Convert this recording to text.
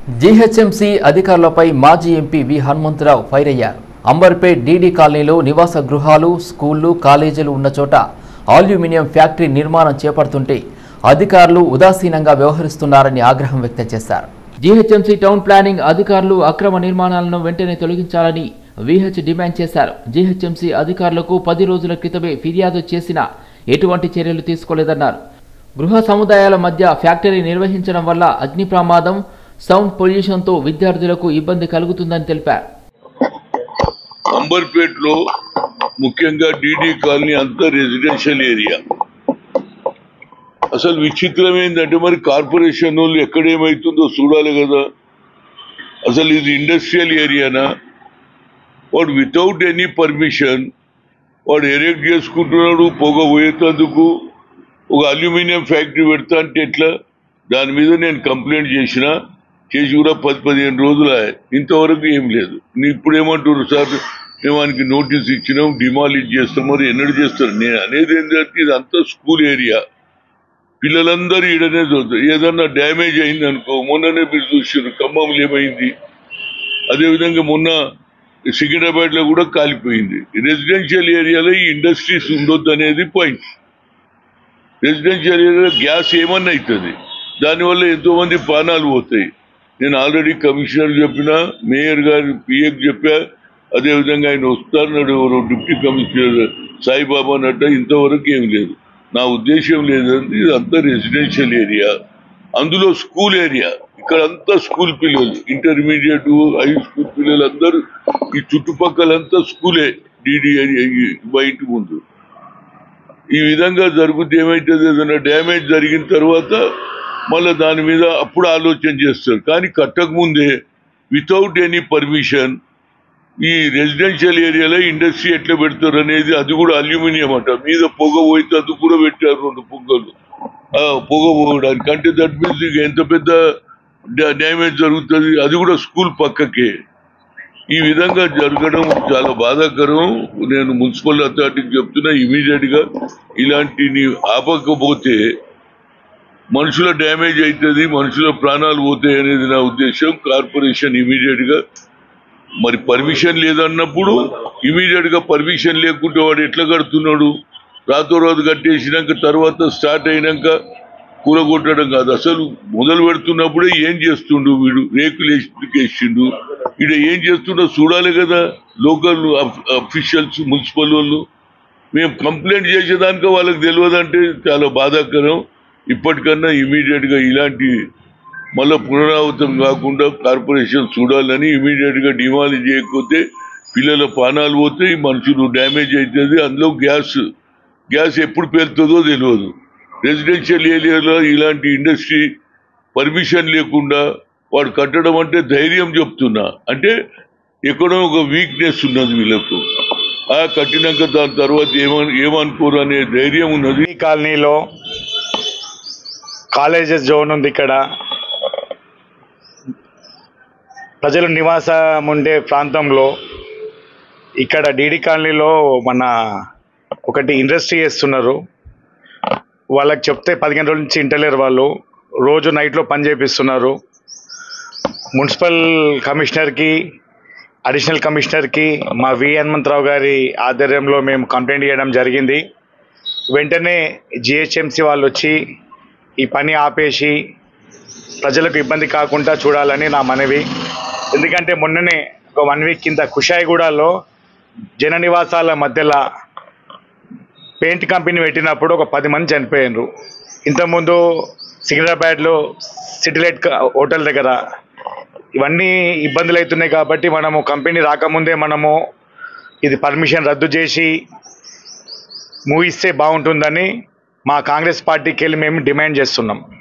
GHMC అధికారులపై మాజీ MP వి Hanumantharao fire అయ్యారు అంబర్పేట్ డీడీ కాలనీలో నివాస గృహాలు స్కూళ్లు కాలేజీలు ఉన్న చోట అల్యూమినియం ఫ్యాక్టరీ నిర్మాణం చేపడుతుంటే అధికారులు ఉదాసీనంగా వ్యవహరిస్తున్నారని ఆగ్రహం వ్యక్తం చేశారు జీహెచ్ఎంసీ టౌన్ ప్లానింగ్ అధికారులు అక్రమ నిర్మాణాలను వెంటనే తొలగించాలని విహెచ్ డిమాండ్ చేశారు జీహెచ్ఎంసీ అధికారులకు పది రోజుల క్రితమే ఫిర్యాదు చేసినా ఎటువంటి చర్యలు తీసుకోలేదన్నారు గృహ సముదాయాల మధ్య ఫ్యాక్టరీ నిర్వహించడం వల్ల అగ్ని ప్రమాదం సౌండ్ పొల్యూషన్తో విద్యార్థులకు ఇబ్బంది కలుగుతుందని తెలిపారు అంబర్పేట్లో ముఖ్యంగా డీడీ కాలనీ అంతా రెసిడెన్షియల్ ఏరియా అసలు విచిత్రం ఏంటంటే మరి కార్పొరేషన్ వాళ్ళు ఎక్కడేమవుతుందో చూడాలి కదా అసలు ఇది ఇండస్ట్రియల్ ఏరియానా వాడు వితౌట్ ఎనీ పర్మిషన్ వాడు ఎరెక్ట్ చేసుకుంటున్నాడు పొగ పోయేటందుకు ఒక అల్యూమినియం ఫ్యాక్టరీ పెడతా అంటే ఎట్లా దాని మీద నేను కంప్లైంట్ చేసిన చేసి కూడా పది పదిహేను రోజులు అయ్యాయి. ఇంతవరకు ఏం లేదు నీ ఇప్పుడు ఏమంటున్నారు సార్ మేము వానికి నోటీస్ ఇచ్చినాం డిమాలిజ్ చేస్తాం మరి ఎన్నడు చేస్తారు నేను అనేది ఏంటంటే ఇదంతా స్కూల్ ఏరియా పిల్లలందరూ ఈడనే చదువుతారు ఏదన్నా డ్యామేజ్ అయింది అనుకో మొన్ననే మీరు చూసారు ఖమ్మంలో ఏమైంది అదేవిధంగా మొన్న సికింద్రాబాద్ లో కూడా కాలిపోయింది రెసిడెన్షియల్ ఏరియాలో ఈ ఇండస్ట్రీస్ ఉండొద్దు అనేది పాయింట్ రెసిడెన్షియల్ ఏరియాలో గ్యాస్ ఏమన్నా అవుతుంది దానివల్ల ఎంతో మంది ప్రాణాలు పోతాయి నేను ఆల్రెడీ కమిషనర్ చెప్పినా మేయర్ గారు పిఏకి చెప్పా అదేవిధంగా ఆయన వస్తారన్నాడు ఎవరో డిప్యూటీ కమిషనర్ సాయిబాబా అన్నట్ట ఇంతవరకు ఏం లేదు నా ఉద్దేశం లేదంటే ఇదంతా రెసిడెన్షియల్ ఏరియా అందులో స్కూల్ ఏరియా ఇక్కడ అంతా స్కూల్ పిల్లలు ఇంటర్మీడియట్ హై స్కూల్ పిల్లలు అందరూ ఈ చుట్టుపక్కలంతా స్కూలే డీడీ ఏరియా ఈ బయట ముందు ఈ విధంగా జరుగుతే ఏమైతుంది ఏదైనా డ్యామేజ్ జరిగిన తర్వాత మళ్ళీ దాని మీద అప్పుడు ఆలోచన చేస్తారు కానీ కట్టక ముందే వితౌట్ ఎనీ పర్మిషన్ ఈ రెసిడెన్షియల్ ఏరియాలో ఇండస్ట్రీ ఎట్లా పెడతారు అనేది అది కూడా అల్యూమినియం అంట మీద పొగ పోయితే అది కూడా పెట్టారు రెండు పొగలు ఆ, పొగ పోవడానికి అంటే దట్ మీన్స్ ఇక ఎంత పెద్ద డ్యామేజ్ జరుగుతుంది అది కూడా స్కూల్ పక్కకే ఈ విధంగా జరగడం చాలా బాధాకరం నేను మున్సిపల్ అథారిటీకి చెప్తున్నా ఇమీడియట్ గా ఇలాంటిని ఆపకపోతే మనుషుల డ్యామేజ్ అవుతుంది మనుషుల ప్రాణాలు పోతాయి అనేది నా ఉద్దేశం కార్పొరేషన్ ఇమీడియట్ గా మరి పర్మిషన్ లేదన్నప్పుడు ఇమీడియట్ గా పర్మిషన్ లేకుంటే వాడు ఎట్లా కడుతున్నాడు రాతో రోజు కట్టేసినాక తర్వాత స్టార్ట్ అయినాక కూరగొట్టడం కాదు అసలు మొదలు పెడుతున్నప్పుడే ఏం చేస్తుండు వీడు రేకులు వేసిండు ఈడ ఏం చేస్తుండో చూడాలి కదా లోకల్ అఫీషియల్స్ మున్సిపల్ వాళ్ళు మేము కంప్లైంట్ చేసేదానికి వాళ్ళకి తెలియదంటే చాలా బాధాకరం ఇప్పటికన్నా ఇమీడియట్ గా ఇలాంటి మళ్ళా పునరావృతం కాకుండా కార్పొరేషన్ చూడాలని ఇమీడియట్ గా డిమాలిజ్ చేయకపోతే పిల్లల ప్రాణాలు పోతాయి మనుషులు డ్యామేజ్ అవుతుంది అందులో గ్యాస్ గ్యాస్ ఎప్పుడు పేలుతుందో తెలియదు రెసిడెన్షియల్ ఏరియాలో ఇలాంటి ఇండస్ట్రీ పర్మిషన్ లేకుండా వాడు కట్టడం అంటే ధైర్యం చెప్తున్నా అంటే ఎక్కడో ఒక వీక్నెస్ ఉన్నది వీళ్ళకు ఆ కట్టినాక దాని తర్వాత ఏమని ఏమనుకోరు అనే ధైర్యం ఉన్నది ఈ కాలనీలో కాలేజెస్ జోన్ ఉంది ఇక్కడ ప్రజలు నివాసం ఉండే ప్రాంతంలో ఇక్కడ డీడీ కాలనీలో మన ఒకటి ఇండస్ట్రీ చేస్తున్నారు వాళ్ళకి చెప్తే పదిహేను రోజుల నుంచి ఇంటలేరు వాళ్ళు రోజు నైట్లో పని చేపిస్తున్నారు మున్సిపల్ కమిషనర్కి అడిషనల్ కమిషనర్కి మా వి హనుమంతరావు గారి ఆధ్వర్యంలో మేము కంప్లైంట్ చేయడం జరిగింది వెంటనే జిహెచ్ఎంసి వాళ్ళు వచ్చి ఈ పని ఆపేసి ప్రజలకు ఇబ్బంది కాకుండా చూడాలని నా మనవి ఎందుకంటే మొన్ననే ఒక వన్ వీక్ కింద కుషాయిగూడలో జన నివాసాల మధ్యలో పెయింట్ కంపెనీ పెట్టినప్పుడు ఒక పది మంది చనిపోయినారు ఇంతకుముందు సికింద్రాబాద్లో సిటీలైట్ క- హోటల్ దగ్గర ఇవన్నీ ఇబ్బందులు అవుతున్నాయి కాబట్టి మనము కంపెనీ రాకముందే మనము ఇది పర్మిషన్ రద్దు చేసి ముగిస్తే బాగుంటుందని మా కాంగ్రెస్ పార్టీకి వెళ్ళి మేము డిమాండ్ చేస్తున్నాం